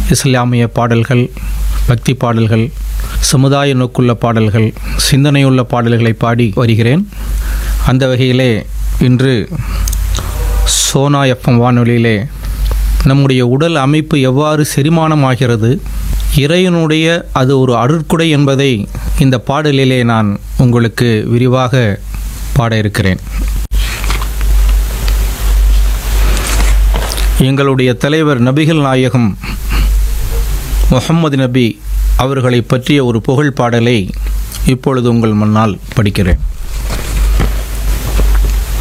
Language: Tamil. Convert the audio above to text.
இஸ்லாமிய பாடல்கள் பக்தி பாடல்கள் சமுதாய நோக்குள்ள பாடல்கள் சிந்தனையுள்ள பாடல்களை பாடி வருகிறேன் அந்த வகையிலே இன்று சோனா எஃப்எம் வானொலியிலே நம்முடைய உடல் அமைப்பு எவ்வாறு செரிமானமாகிறது இறைவனுடைய அது ஒரு அருட்குடை என்பதை இந்த பாடலிலே நான் உங்களுக்கு விரிவாக பாட இருக்கிறேன் எங்களுடைய தலைவர் நபிகள் நாயகம் முகம்மது நபி அவர்களை பற்றிய ஒரு புகழ் பாடலை இப்பொழுது உங்கள் முன்னால் படிக்கிறேன்